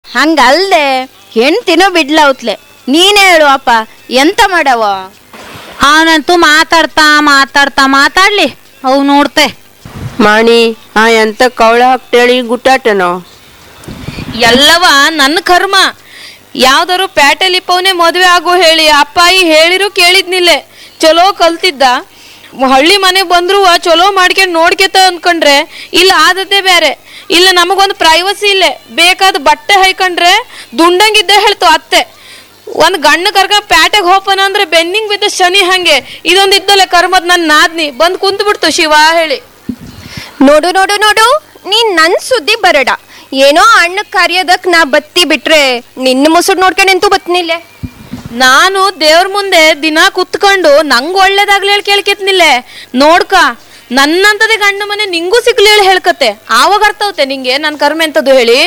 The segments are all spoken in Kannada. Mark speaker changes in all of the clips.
Speaker 1: ಹಂಗಲ್ದೆ ಹೆಣ್ತಿನೋ ಬಿಡ್ಲೌತ್ಲೆ ನೀನೇ ಹೇಳು ಅಪ್ಪ ಎಂತ ಮಾಡವ
Speaker 2: ಅವನಂತೂ ಮಾತಾಡ್ತಾ ಮಾತಾಡ್ತಾ ಮಾತಾಡ್ಲಿ ಅವು ನೋಡ್ತೆ
Speaker 3: ಮಾಣಿ ಆ ಎಂತ ಕವಳ ಹಾಕ್ತೇಳಿ ಗುಟ್ಟಾಟನೋ
Speaker 4: ಎಲ್ಲವ ನನ್ನ ಕರ್ಮ ಯಾವ್ದಾರು ಪ್ಯಾಟೆಲಿ ಪೌನೆ ಮದುವೆ ಆಗೋ ಹೇಳಿ ಅಪ್ಪಾಯಿ ಹೇಳಿರು ಕೇಳಿದ್ನಿಲ್ಲೆ ಚಲೋ ಕಲ್ತಿದ್ದ ಹಳ್ಳಿ ಮನೆಗೆ ಬಂದ್ರು ಚಲೋ ಮಾಡ್ಕೊಂಡು ನೋಡ್ಕೆತ ಅನ್ಕೊಂಡ್ರೆ ಇಲ್ಲ ಆದದ್ದೇ ಬೇರೆ ಇಲ್ಲ ನಮಗೊಂದು ಪ್ರೈವಸಿ ಇಲ್ಲೇ ಬೇಕಾದ ಬಟ್ಟೆ ಹೈಕೊಂಡ್ರೆ ದುಂಡಂಗಿದ್ದ ಹೇಳ್ತು ಅತ್ತೆ ಒಂದ್ ಗಂಡ ಕರ್ಕ ಪ್ಯಾಟೆಗೆ ಹೋಪನ ಅಂದ್ರೆ ಬೆನ್ನಿಂಗ್ ಬಿದ್ದ ಶನಿ ಹಂಗೆ ಇದೊಂದು ಇದ್ದಲ್ಲ ಕರ್ಮದ್ ನನ್ನ ನಾದ್ನಿ ಬಂದ್ ಕುಂತು ಬಿಡ್ತು ಶಿವ ಹೇಳಿ
Speaker 5: ನೋಡು ನೋಡು ನೋಡು ನೀನ್ ನನ್ ಸುದ್ದಿ ಬರಡ ಏನೋ ಅಣ್ಣ ಕರಿಯೋದಕ್ ನಾ ಬತ್ತಿ ಬಿಟ್ರೆ ನಿನ್ನ ಮುಸುಡ್ ನೋಡ್ಕೊಂಡು ನಿಂತು ಬತ್ನಿಲ್ಲೆ
Speaker 4: ನಾನು ದೇವ್ರ ಮುಂದೆ ದಿನ ಕುತ್ಕೊಂಡು ನಂಗ್ ಒಳ್ಳೇದಾಗ್ಲಿ ಹೇಳಿ ಕೇಳ್ಕೆತ್ನಿಲ್ಲೆ ನೋಡ್ಕ ನನ್ನಂತದೇ ಗಂಡ ಮನೆ ನಿಂಗೂ ಸಿಗ್ಲಿ ಹೇಳಿ ಹೇಳ್ಕತ್ತೆ ಆವಾಗ ಅರ್ಥವತ್ತೆ ನಿಂಗೆ ನನ್ ಕರ್ಮೆ ಎಂತದ್ದು ಹೇಳಿ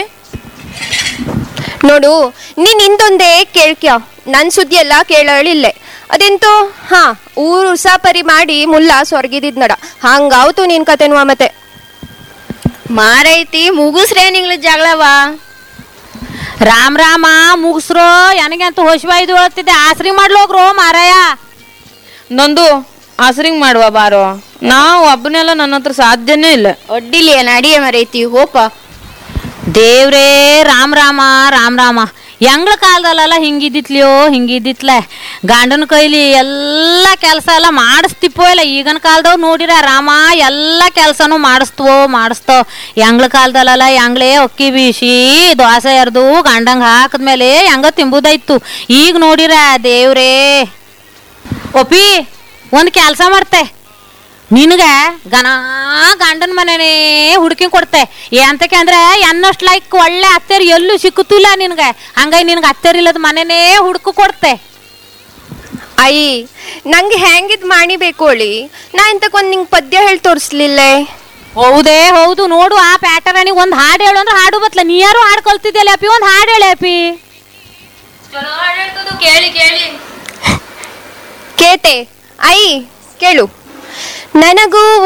Speaker 5: ನೋಡು ನೀನ್ ಇಂದೊಂದೇ ಕೇಳ್ಕ್ಯ ನನ್ ಸುದ್ದಿ ಎಲ್ಲ ಕೇಳಲಿಲ್ಲೆ ಅದೆಂತೋ ಹಾ ಊರು ಉಸಾಪರಿ ಮಾಡಿ ಮುಲ್ಲ ಸ್ವರ್ಗಿದಿದ್ ನಡ ಹಂಗಾವ್ತು ನಿನ್ ಕತೆನುವ ಮತ್ತೆ
Speaker 1: ಮಾರೈತಿ ಮುಗುಸ್ರೇ ನಿಂಗ್ಳ ಜಗಳವ
Speaker 2: ರಾಮ್ ರಾಮ ಮುಗಿಸ್ರೋ ನನಗಂತೂ ಹೊಶವಾಯ್ದು ಹೇಳ್ತಿದ್ದೆ ಆಸರಿ ಮಾಡ್ಲೋಗ್ರೋ ಮಾರಾಯ
Speaker 4: ನಂದು ಹಸ್ರಿಂಗ್ ಮಾಡುವ ಬಾರೋ ನಾವು ಒಬ್ಬನೆಲ್ಲ ನನ್ನ ಹತ್ರ ಸಾಧ್ಯನೇ ಇಲ್ಲ
Speaker 1: ಒಡ್ಡಿಲಿ ನಡಿಯ ಮರೈತಿ ಹೋಪ
Speaker 2: ದೇವ್ರೇ ರಾಮ್ ರಾಮ ರಾಮ್ ರಾಮ ಹೆಂಗ್ಳ ಕಾಲದಲ್ಲೆಲ್ಲ ಹಿಂಗಿದ್ದಿತ್ಲಿಯೋ ಹಿಂಗಿದ್ದಿತ್ಲೆ ಗಂಡನ ಕೈಲಿ ಎಲ್ಲ ಕೆಲಸ ಎಲ್ಲ ಮಾಡಿಸ್ತಿಪ್ಪೋ ಇಲ್ಲ ಈಗಿನ ಕಾಲದವ್ ನೋಡಿರ ರಾಮ ಎಲ್ಲ ಕೆಲಸನೂ ಮಾಡಿಸ್ತವೋ ಮಾಡಿಸ್ತೋ ಹೆಂಗ್ಳ ಕಾಲದಲ್ಲೆಲ್ಲ ಹೆಂಗ್ಳೇ ಅಕ್ಕಿ ಬೀಸಿ ದೋಸೆ ಎರ್ದು ಗಂಡಂಗೆ ಹಾಕಿದ್ಮೇಲೆ ಹೆಂಗ ತಿಂಬುದಾಯ್ತು ಈಗ ನೋಡಿರ ದೇವ್ರೇ ಒಪ್ಪಿ ಒಂದು ಕೆಲಸ ಮಾಡ್ತೆ ನಿನಗೆ ಗನ ಗಂಡನ ಮನೆನೇ ಹುಡುಕಿ ಕೊಡ್ತೆ ಎಂತಕ್ಕೆ ಅಂದ್ರೆ ಎನ್ನಷ್ಟು ಲೈಕ್ ಒಳ್ಳೆ ಅತ್ತೆರು ಎಲ್ಲೂ ಸಿಕ್ಕುತ್ತಿಲ್ಲ ನಿನಗೆ ಹಂಗಾಗಿ ನಿನಗೆ ಅತ್ತೆರಿಲ್ಲದ ಮನೆನೇ ಹುಡುಕು ಕೊಡ್ತೆ
Speaker 5: ಅಯ್ಯಿ ನಂಗೆ ಹೆಂಗಿದ್ ಮಾಡಿಬೇಕು ಅಳಿ ನಾ ಇಂತಕ್ಕೊಂದ್ ನಿಂಗ್ ಪದ್ಯ ಹೇಳಿ ತೋರಿಸ್ಲಿಲ್ಲೆ
Speaker 2: ಹೌದೇ ಹೌದು ನೋಡು ಆ ಪ್ಯಾಟರ್ನಿಗೆ ಒಂದು ಹಾಡು ಹೇಳು ಅಂದ್ರೆ ಹಾಡು ಬತ್ಲ ನೀ ಯಾರು ಹಾಡು ಕಲ್ತಿದ್ಯಲ್ಲ ಅಪ್ಪಿ ಒಂದು ಹಾಡು ಹೇಳಿ ಅಪ್ಪಿ
Speaker 4: ಕೇಳಿ ಕೇಳಿ
Speaker 5: ಕೇತೆ ಅಯ್ಯಿ ಕೇಳು ನನಗೂ